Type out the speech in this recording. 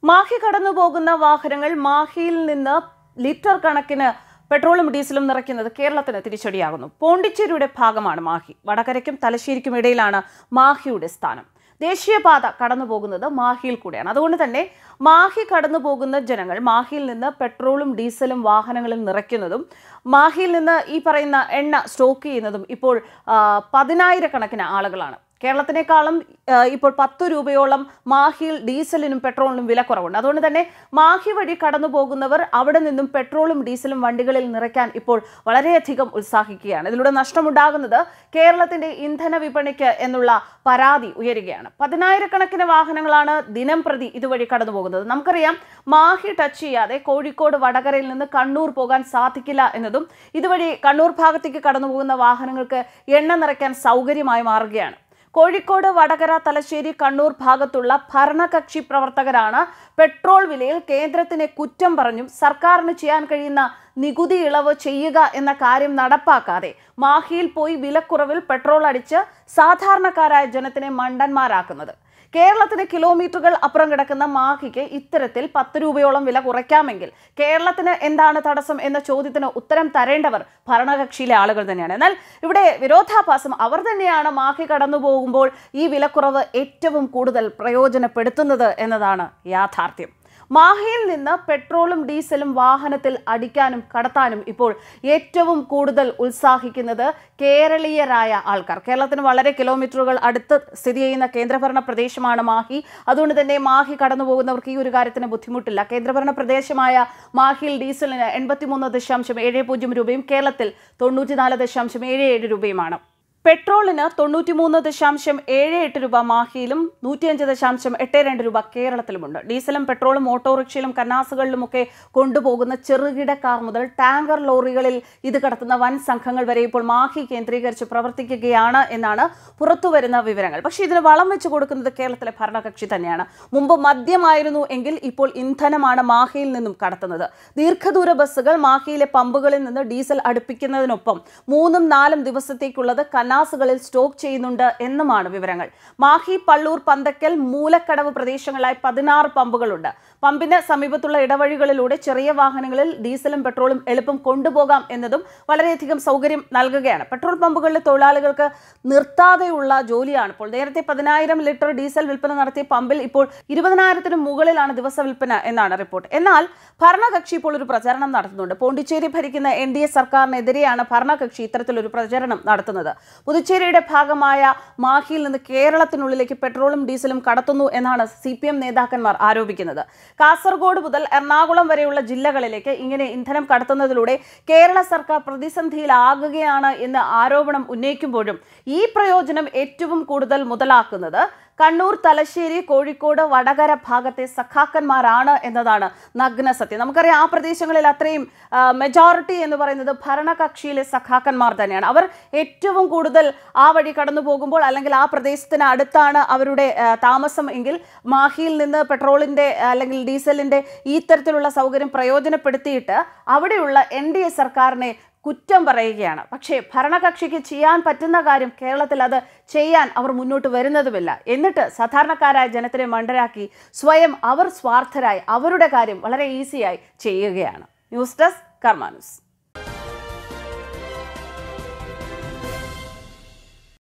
മാഹി കടന്നു പോകുന്ന വാഹനങ്ങൾ മാഹിയിൽ നിന്ന് ലിറ്റർ കണക്കിന് പെട്രോളും ഡീസലും നിറയ്ക്കുന്നത് കേരളത്തിന് തിരിച്ചടിയാകുന്നു പോണ്ടിച്ചേരിയുടെ ഭാഗമാണ് മാഹി വടകരയ്ക്കും തലശ്ശേരിക്കും ഇടയിലാണ് മാഹിയുടെ സ്ഥാനം ദേശീയപാത കടന്നു പോകുന്നത് മാഹിയിൽ കൂടെയാണ് അതുകൊണ്ട് തന്നെ മാഹി കടന്നു പോകുന്ന ജനങ്ങൾ മാഹിയിൽ നിന്ന് പെട്രോളും ഡീസലും വാഹനങ്ങളിൽ നിറയ്ക്കുന്നതും മാഹിയിൽ നിന്ന് ഈ പറയുന്ന എണ്ണ സ്റ്റോക്ക് ചെയ്യുന്നതും ഇപ്പോൾ ആ, പതിനായിരക്കണക്കിന് ആളുകളാണ് കേരളത്തിനേക്കാളും ആ, ഇപ്പോൾ പത്ത് രൂപയോളം മാഹിയിൽ ഡീസലിനും പെട്രോളിനും വില കുറവുണ്ട് അതുകൊണ്ട് തന്നെ മാഹി വഴി കടന്നു പോകുന്നവർ അവിടെ നിന്നും പെട്രോളും ഡീസലും വണ്ടികളിൽ നിറയ്ക്കാൻ ഇപ്പോൾ വളരെയധികം ഉത്സാഹിക്കുകയാണ് ഇതിലൂടെ നഷ്ടമുണ്ടാകുന്നത് കേരളത്തിന്റെ ഇന്ധന വിപണിക്ക് എന്നുള്ള പരാതി ഉയരുകയാണ് പതിനായിരക്കണക്കിന് വാഹനങ്ങളാണ് ദിനം പ്രതി ഇതുവഴി കടന്നു പോകുന്നത് നമുക്കറിയാം മാഹി ടച്ച് ചെയ്യാതെ കോഴിക്കോട് വടകരയിൽ നിന്ന് കണ്ണൂർ പോകാൻ സാധിക്കില്ല എന്നതും ഇതുവഴി കണ്ണൂർ ഭാഗത്തേക്ക് കടന്നു പോകുന്ന വാഹനങ്ങൾക്ക് എണ്ണ നിറയ്ക്കാൻ സൗകര്യമായി മാറുകയാണ് കോഴിക്കോട് വടകര തലശ്ശേരി കണ്ണൂർ ഭാഗത്തുള്ള ഭരണകക്ഷി പ്രവർത്തകരാണ് പെട്രോൾ വിലയിൽ കേന്ദ്രത്തിനെ കുറ്റം പറഞ്ഞും സർക്കാരിന് ചെയ്യാൻ കഴിയുന്ന നികുതി ഇളവ് ചെയ്യുക എന്ന കാര്യം നടപ്പാക്കാതെ മാഹിയിൽ പോയി വിലക്കുറവിൽ പെട്രോൾ അടിച്ച് സാധാരണക്കാരായ ജനത്തിനെ മണ്ടന്മാരാക്കുന്നത് കേരളത്തിന് കിലോമീറ്ററുകൾ അപ്പുറം കിടക്കുന്ന മാഹിക്ക് ഇത്തരത്തിൽ പത്ത് രൂപയോളം വില കുറയ്ക്കാമെങ്കിൽ കേരളത്തിന് എന്താണ് തടസ്സം എന്ന ചോദ്യത്തിന് ഉത്തരം തരേണ്ടവർ ഭരണകക്ഷിയിലെ ആളുകൾ തന്നെയാണ് എന്നാൽ ഇവിടെ വിരോധാഭാസം അവർ തന്നെയാണ് മാഹി കടന്നു പോകുമ്പോൾ ഈ വിലക്കുറവ് ഏറ്റവും കൂടുതൽ പ്രയോജനപ്പെടുത്തുന്നത് എന്നതാണ് യാഥാർത്ഥ്യം മാഹിയിൽ നിന്ന് പെട്രോളും ഡീസലും വാഹനത്തിൽ അടിക്കാനും കടത്താനും ഇപ്പോൾ ഏറ്റവും കൂടുതൽ ഉത്സാഹിക്കുന്നത് കേരളീയരായ ആൾക്കാർ കേരളത്തിന് വളരെ കിലോമീറ്ററുകൾ അടുത്ത് സ്ഥിതി ചെയ്യുന്ന കേന്ദ്രഭരണ പ്രദേശമാണ് മാഹി അതുകൊണ്ട് തന്നെ മാഹി കടന്നു പോകുന്നവർക്ക് ഈ ഒരു കാര്യത്തിന് ബുദ്ധിമുട്ടില്ല കേന്ദ്രഭരണ പ്രദേശമായ മാഹിയിൽ ഡീസലിന് എൺപത്തിമൂന്ന് ദശാംശം ഏഴ് പൂജ്യം രൂപയും കേരളത്തിൽ തൊണ്ണൂറ്റിനാല് ദശാംശം ഏഴ് ഏഴ് രൂപയുമാണ് പെട്രോളിന് തൊണ്ണൂറ്റിമൂന്ന് ദശാംശം ഏഴ് എട്ട് രൂപ മാഹിയിലും നൂറ്റിയഞ്ച് ദശാംശം എട്ട് രണ്ട് രൂപ കേരളത്തിലുമുണ്ട് ഡീസലും പെട്രോളും ഓട്ടോറിക്ഷയിലും കന്നാസുകളിലുമൊക്കെ കൊണ്ടുപോകുന്ന ചെറുകിട കാർ മുതൽ ടാങ്കർ ലോറികളിൽ ഇത് കടത്തുന്ന വൻ സംഘങ്ങൾ വരെ ഇപ്പോൾ മാഹി കേന്ദ്രീകരിച്ച് പ്രവർത്തിക്കുകയാണ് എന്നാണ് പുറത്തുവരുന്ന വിവരങ്ങൾ പക്ഷേ ഇതിന് വളം വെച്ച് കൊടുക്കുന്നത് കേരളത്തിലെ ഭരണകക്ഷി തന്നെയാണ് മുമ്പ് മദ്യമായിരുന്നു എങ്കിൽ ഇപ്പോൾ ഇന്ധനമാണ് മാഹിയിൽ നിന്നും കടത്തുന്നത് ദീർഘദൂര ബസ്സുകൾ മാഹിയിലെ പമ്പുകളിൽ നിന്ന് ഡീസൽ അടുപ്പിക്കുന്നതിനൊപ്പം മൂന്നും നാലും ദിവസത്തേക്കുള്ളത് കന്നാസുകളിൽ സ്റ്റോക്ക് ചെയ്യുന്നുണ്ട് എന്നുമാണ് വിവരങ്ങൾ മാഹി പള്ളൂർ പന്തക്കൽ മൂലക്കടവ് പ്രദേശങ്ങളായി പതിനാറ് പമ്പുകളുണ്ട് പമ്പിന് സമീപത്തുള്ള ഇടവഴികളിലൂടെ ചെറിയ വാഹനങ്ങളിൽ ഡീസലും പെട്രോളും എളുപ്പം കൊണ്ടുപോകാം എന്നതും വളരെയധികം സൗകര്യം നൽകുകയാണ് പെട്രോൾ പമ്പുകളിലെ തൊഴിലാളികൾക്ക് നിർത്താതെയുള്ള ജോലിയാണ് ഇപ്പോൾ നേരത്തെ പതിനായിരം ലിറ്റർ ഡീസൽ വിൽപ്പന നടത്തിയ പമ്പിൽ ഇപ്പോൾ ഇരുപതിനായിരത്തിന് മുകളിലാണ് ദിവസ വിൽപ്പന എന്നാണ് റിപ്പോർട്ട് എന്നാൽ ഭരണകക്ഷി ഇപ്പോൾ ഒരു പ്രചരണം നടത്തുന്നുണ്ട് പോണ്ടിച്ചേരി ഭരിക്കുന്ന എൻ ഡി എ സർക്കാരിനെതിരെയാണ് ഭരണകക്ഷി ഇത്തരത്തിലൊരു പ്രചരണം നടത്തുന്നത് പുതുച്ചേരിയുടെ ഭാഗമായ മാഹിയിൽ നിന്ന് കേരളത്തിനുള്ളിലേക്ക് പെട്രോളും ഡീസലും കടത്തുന്നു എന്നാണ് സി പി എം നേതാക്കന്മാർ ആരോപിക്കുന്നത് കാസർഗോഡ് മുതൽ എറണാകുളം വരെയുള്ള ജില്ലകളിലേക്ക് ഇങ്ങനെ ഇന്ധനം കടത്തുന്നതിലൂടെ കേരള സർക്കാർ പ്രതിസന്ധിയിലാകുകയാണ് എന്ന് ആരോപണം ഉന്നയിക്കുമ്പോഴും ഈ പ്രയോജനം ഏറ്റവും കൂടുതൽ മുതലാക്കുന്നത് കണ്ണൂർ തലശ്ശേരി കോഴിക്കോട് വടകര ഭാഗത്തെ സഖാക്കന്മാരാണ് എന്നതാണ് നഗ്ന സത്യം നമുക്കറിയാം ആ പ്രദേശങ്ങളിൽ അത്രയും മെജോറിറ്റി എന്ന് പറയുന്നത് ഭരണകക്ഷിയിലെ സഖാക്കന്മാർ തന്നെയാണ് അവർ ഏറ്റവും കൂടുതൽ ആ വഴി കടന്നു പോകുമ്പോൾ അല്ലെങ്കിൽ ആ പ്രദേശത്തിന് അടുത്താണ് അവരുടെ ആ, താമസം എങ്കിൽ മാഹിയിൽ നിന്ന് പെട്രോളിന്റെ അല്ലെങ്കിൽ ഡീസലിന്റെ ഈ തരത്തിലുള്ള സൗകര്യം പ്രയോജനപ്പെടുത്തിയിട്ട് അവിടെയുള്ള എൻ ഡി എ സർക്കാരിനെ കുറ്റം പറയുകയാണ് പക്ഷേ ഭരണകക്ഷിക്ക് ചെയ്യാൻ പറ്റുന്ന കാര്യം കേരളത്തിൽ അത് ചെയ്യാൻ അവർ മുന്നോട്ട് വരുന്നതുമില്ല എന്നിട്ട് സാധാരണക്കാരായ ജനത്തിനെ മണ്ടരാക്കി സ്വയം അവർ സ്വാർത്ഥരായി അവരുടെ കാര്യം വളരെ ഈസിയായി ചെയ്യുകയാണ് ന്യൂസ് ഡെസ്ക് കർമാനുസ്